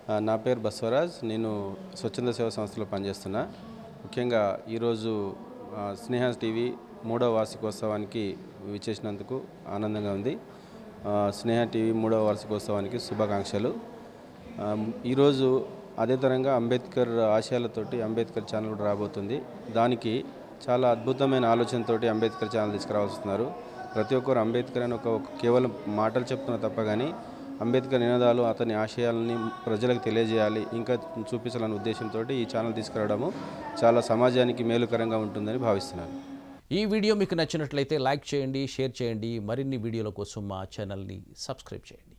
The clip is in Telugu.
ఆ, నా పేరు బసవరాజ్ నేను స్వచ్ఛంద సేవా సంస్థలో పనిచేస్తున్నా ముఖ్యంగా ఈరోజు ఆ, స్నేహ టీవీ మూడవ వార్షికోత్సవానికి విచ్చేసినందుకు ఆనందంగా ఉంది ఆ, స్నేహ టీవీ మూడవ వార్షికోత్సవానికి శుభాకాంక్షలు ఆ, ఈరోజు అదే తరంగా అంబేద్కర్ ఆశయాలతోటి అంబేద్కర్ ఛానల్ కూడా రాబోతుంది దానికి చాలా అద్భుతమైన ఆలోచనతోటి అంబేద్కర్ ఛానల్ తీసుకురావస్తున్నారు ప్రతి ఒక్కరు అంబేద్కర్ అని ఒక ఒక కేవలం మాటలు చెప్తున్న తప్ప కానీ అంబేద్కర్ నినాదాలు అతని ఆశయాలని ప్రజలకు తెలియజేయాలి ఇంకా చూపించాలనే ఉద్దేశంతో ఈ ఛానల్ తీసుకురావడము చాలా సమాజానికి మేలుకరంగా ఉంటుందని భావిస్తున్నాను ఈ వీడియో మీకు నచ్చినట్లయితే లైక్ చేయండి షేర్ చేయండి మరిన్ని వీడియోల కోసం మా ఛానల్ని సబ్స్క్రైబ్ చేయండి